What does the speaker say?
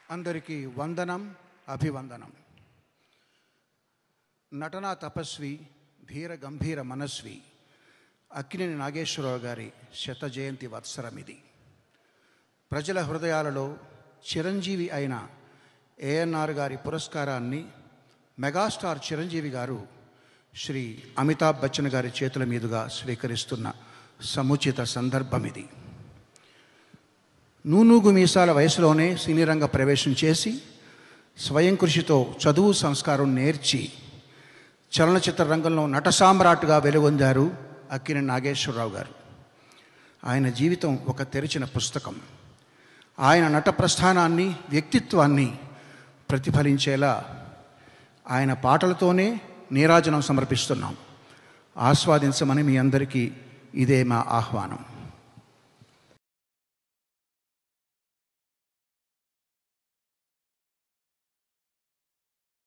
అందరికీ వందనం అభివందనం నటనా తపస్వి ధీర గంభీర మనస్వి అక్కినేని నాగేశ్వరరావు గారి శత జయంతి వత్సరం ఇది ప్రజల హృదయాలలో చిరంజీవి అయిన ఏఎన్ఆర్ గారి పురస్కారాన్ని మెగాస్టార్ చిరంజీవి గారు శ్రీ అమితాబ్ బచ్చన్ గారి చేతుల మీదుగా స్వీకరిస్తున్న సముచిత సందర్భం ఇది నూనూగు మీసాల వయసులోనే సినీ రంగ ప్రవేశం చేసి స్వయం కృషితో చదువు సంస్కారం నేర్చి చలనచిత్ర రంగంలో నట సామ్రాట్గా వెలుగొందారు అక్కిన నాగేశ్వరరావు గారు ఆయన జీవితం ఒక తెరిచిన పుస్తకం ఆయన నట ప్రస్థానాన్ని వ్యక్తిత్వాన్ని ప్రతిఫలించేలా ఆయన పాటలతోనే నీరాజనం సమర్పిస్తున్నాం ఆస్వాదించమని మీ అందరికీ ఇదే మా ఆహ్వానం